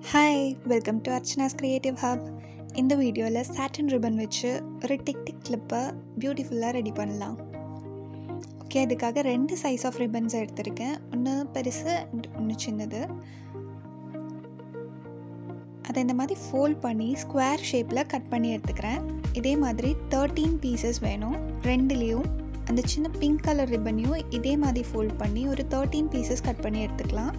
hi welcome to அர்ச்சனாஸ் creative hub இந்த வீடியோவில் சாட்டன் ரிப்பன் வச்சு ஒரு டிக் டிக் கிளிப்பை பியூட்டிஃபுல்லாக ரெடி பண்ணலாம் ஓகே அதுக்காக ரெண்டு சைஸ் ஆஃப் ரிப்பன்ஸ் எடுத்திருக்கேன் ஒன்று பெருசு அண்ட் ஒன்று சின்னது அதை இந்த மாதிரி ஃபோல்ட் பண்ணி ஸ்கொயர் ஷேப்பில் கட் பண்ணி எடுத்துக்கிறேன் இதே மாதிரி தேர்ட்டீன் பீசஸ் வேணும் ரெண்டுலேயும் அந்த சின்ன பிங்க் கலர் ரிப்பனையும் இதே மாதிரி ஃபோல்ட் பண்ணி ஒரு தேர்ட்டீன் பீசஸ் கட் பண்ணி எடுத்துக்கலாம்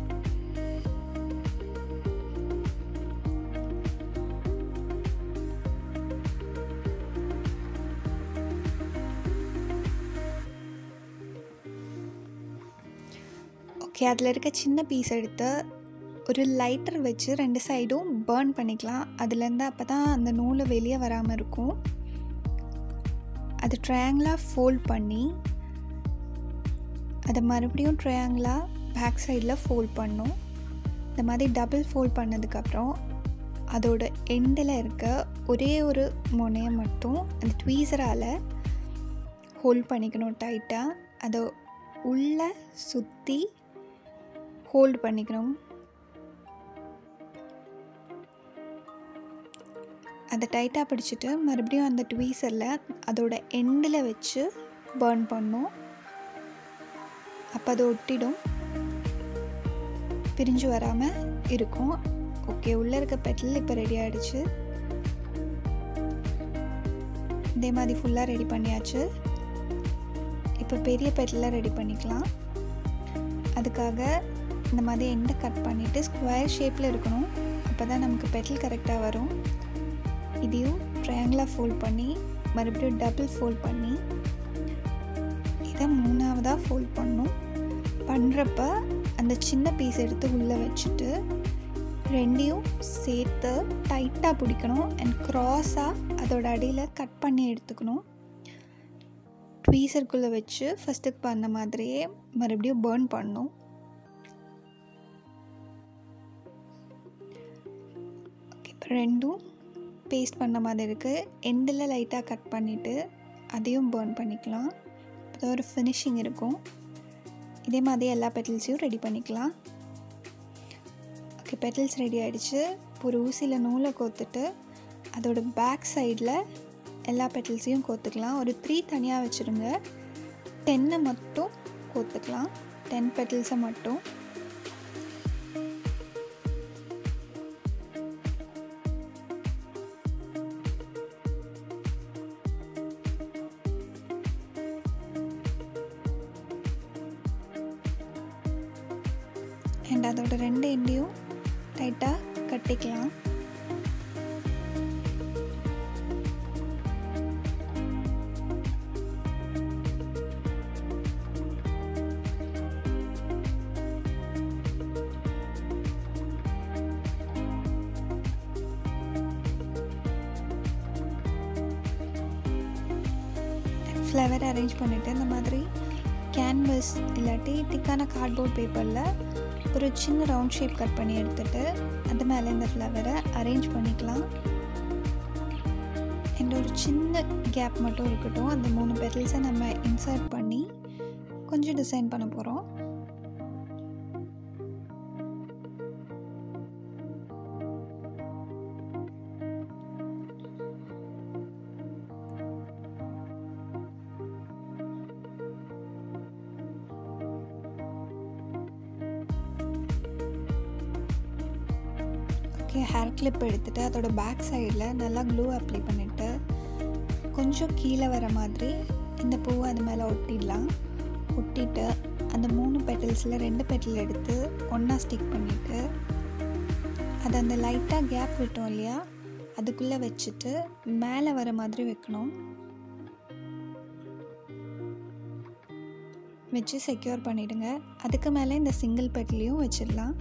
ஓகே அதில் இருக்க சின்ன பீஸ் எடுத்து ஒரு லைட்டர் வச்சு ரெண்டு சைடும் பேர்ன் பண்ணிக்கலாம் அதுலேருந்து அப்போ தான் அந்த நூலை வெளியே வராமல் இருக்கும் அது ட்ரையாங்கிளாக ஃபோல்ட் பண்ணி அதை மறுபடியும் ட்ரையாங்கிளாக பேக் சைடில் ஃபோல்ட் பண்ணும் இந்த மாதிரி டபுள் ஃபோல்ட் பண்ணதுக்கப்புறம் அதோட எண்டில் இருக்க ஒரே ஒரு முனையை மட்டும் அந்த ட்வீசரால் ஹோல்ட் பண்ணிக்கணும் டைட்டாக அதை உள்ளே சுற்றி ஹோல்ட் பண்ணிக்கணும் அதை டைட்டாக பிடிச்சிட்டு மறுபடியும் அந்த ட்வீசரில் அதோட எண்டில் வச்சு பேர்ன் பண்ணும் அப்போ அது ஒட்டிடும் பிரிஞ்சு வராமல் இருக்கும் ஓகே உள்ளே இருக்க பெட்டல் இப்போ ரெடி ஆகிடுச்சு இதே மாதிரி ஃபுல்லாக ரெடி பண்ணியாச்சு இப்போ பெரிய பெட்டலில் ரெடி பண்ணிக்கலாம் அதுக்காக இந்த மாதிரி எண்டை கட் பண்ணிவிட்டு ஸ்கொயர் ஷேப்பில் இருக்கணும் அப்போ தான் நமக்கு பெட்டல் கரெக்டாக வரும் இதையும் ட்ரையாங்கிளாக ஃபோல்ட் பண்ணி மறுபடியும் டபுள் ஃபோல்ட் பண்ணி இதை மூணாவதாக ஃபோல்ட் பண்ணும் பண்ணுறப்ப அந்த சின்ன பீஸ் எடுத்து உள்ளே வச்சுட்டு ரெண்டையும் சேர்த்து டைட்டாக பிடிக்கணும் அண்ட் க்ராஸாக அதோட அடியில் கட் பண்ணி எடுத்துக்கணும் ட்வீசருக்குள்ளே வச்சு ஃபஸ்ட்டுக்கு பண்ண மாதிரியே மறுபடியும் பேர்ன் பண்ணும் ஓகே இப்போ ரெண்டும் பேஸ்ட் பண்ண மாதிரி இருக்குது எண்டில் லைட்டாக கட் பண்ணிவிட்டு அதையும் பேர்ன் பண்ணிக்கலாம் இப்போ ஒரு ஃபினிஷிங் இருக்கும் இதே மாதிரி எல்லா பெட்டல்ஸையும் ரெடி பண்ணிக்கலாம் ஓகே பெட்டல்ஸ் ரெடி ஆகிடுச்சு ஒரு ஊசியில் நூலை கோத்துட்டு அதோட பேக் சைடில் எல்லா பெட்டல்ஸையும் கோத்துக்கலாம் ஒரு த்ரீ தனியாக வச்சுருங்க டென்னை மட்டும் கோத்துக்கலாம் டென் பெட்டல்ஸை மட்டும் அண்ட் அதோட ரெண்டு எண்டையும் டைட்டாக கட்டிக்கலாம் ஃப்ளவர் அரேஞ்ச் பண்ணிவிட்டு இந்த மாதிரி கேன்வஸ் இல்லாட்டி திக்கான கார்ட்போர்ட் பேப்பரில் ஒரு சின்ன ரவுண்ட் ஷேப் கட் பண்ணி எடுத்துகிட்டு அது மேலே இந்த ஃப்ளவரை அரேஞ்ச் பண்ணிக்கலாம் அண்ட் ஒரு சின்ன கேப் மட்டும் இருக்கட்டும் அந்த மூணு பெட்டல்ஸை நம்ம இன்சர்ட் பண்ணி கொஞ்சம் டிசைன் பண்ண போகிறோம் ஓகே ஹேர் கிளிப் எடுத்துகிட்டு அதோட பேக் சைடில் நல்லா க்ளூ அப்ளை பண்ணிவிட்டு கொஞ்சம் கீழே வர மாதிரி இந்த பூவை அது மேலே ஒட்டிடலாம் ஒட்டிட்டு அந்த மூணு பெட்டல்ஸில் ரெண்டு பெட்டல் எடுத்து ஒன்றா ஸ்டிக் பண்ணிவிட்டு அதை அந்த லைட்டாக கேப் விட்டோம் இல்லையா அதுக்குள்ளே வச்சுட்டு மேலே வர மாதிரி வைக்கணும் வச்சு செக்யூர் பண்ணிவிடுங்க அதுக்கு மேலே இந்த சிங்கிள் பெட்டலையும் வச்சிடலாம்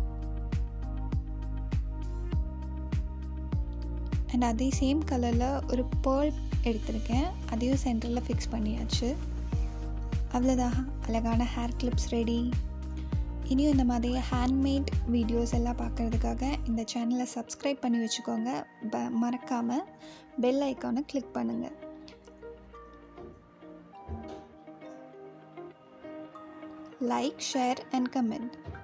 அண்ட் அதே சேம் கலரில் ஒரு பேர்ல் எடுத்திருக்கேன் அதையும் சென்டரில் ஃபிக்ஸ் பண்ணியாச்சு அவ்வளோதான் அழகான ஹேர் கிளிப்ஸ் ரெடி இனியும் இந்த மாதிரி ஹேண்ட்மேட் வீடியோஸ் எல்லாம் பார்க்குறதுக்காக இந்த சேனலை சப்ஸ்கிரைப் பண்ணி வச்சுக்கோங்க ப மறக்காமல் பெல் ஐக்கானை கிளிக் பண்ணுங்கள் லைக் ஷேர் அண்ட் கமெண்ட்